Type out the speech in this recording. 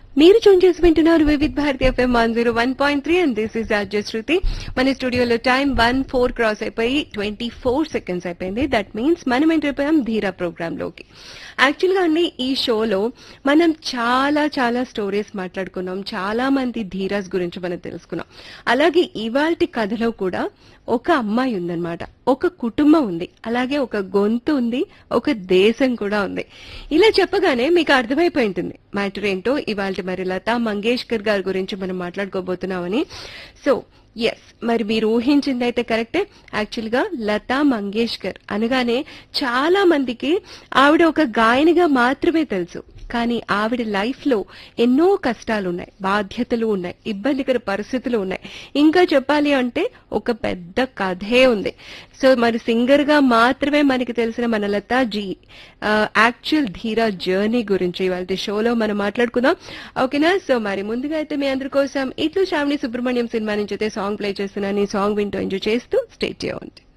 మీరు చూన్ చేసి వింటున్నారు Vividh Bharati FM one zero one point three and this is Ajay Shruti మన స్టూడియోలో టైం వన్ ఫోర్ క్రాస్ అయిపోయి ట్వంటీ ఫోర్ సెకండ్స్ అయిపోయింది దట్ మీన్స్ మనం ఎంటర్ అయిపోయాం ధీరా ప్రోగ్రామ్ లోకి యాక్చువల్ గా అండి ఈ షోలో మనం చాలా చాలా స్టోరీస్ మాట్లాడుకున్నాం చాలా మంది ధీరాస్ గురించి మనం తెలుసుకున్నాం అలాగే ఇవాల్టి కథలో కూడా ఒక అమ్మాయి ఉందన్నమాట ఒక కుటుంబం ఉంది అలాగే ఒక గొంతు ఉంది ఒక దేశం కూడా ఉంది ఇలా చెప్పగానే మీకు అర్థమైపోయి ఉంటుంది మ్యాటర్ ఏంటో ఇవాళ మరి లతా మంగేష్కర్ గారి గురించి మనం మాట్లాడుకోబోతున్నామని సో ఎస్ మరి మీరు ఊహించింది అయితే కరెక్టే యాక్చువల్ గా లతా మంగేష్కర్ అనగానే చాలా మందికి ఆవిడ ఒక గాయనిగా మాత్రమే తెలుసు కానీ ఆవిడ లైఫ్ లో ఎన్నో కష్టాలు ఉన్నాయి బాధ్యతలు ఉన్నాయి ఇబ్బందికర పరిస్థితులు ఉన్నాయి ఇంకా చెప్పాలి అంటే ఒక పెద్ద కథే ఉంది సో మరి సింగర్ గా మాత్రమే మనకి తెలిసిన మన లతా జీ యాక్చువల్ ధీరా జర్నీ గురించి ఇవాళ షోలో మనం మాట్లాడుకుందాం ఓకేనా సో మరి ముందుగా అయితే మీ అందరి కోసం ఇట్లు శ్రావణి సుబ్రహ్మణ్యం సినిమా నుంచి అయితే సాంగ్ ప్లే చేస్తున్నాను ఈ సాంగ్ వింటూ ఎంజాయ్ చేస్తూ స్టే చేయండి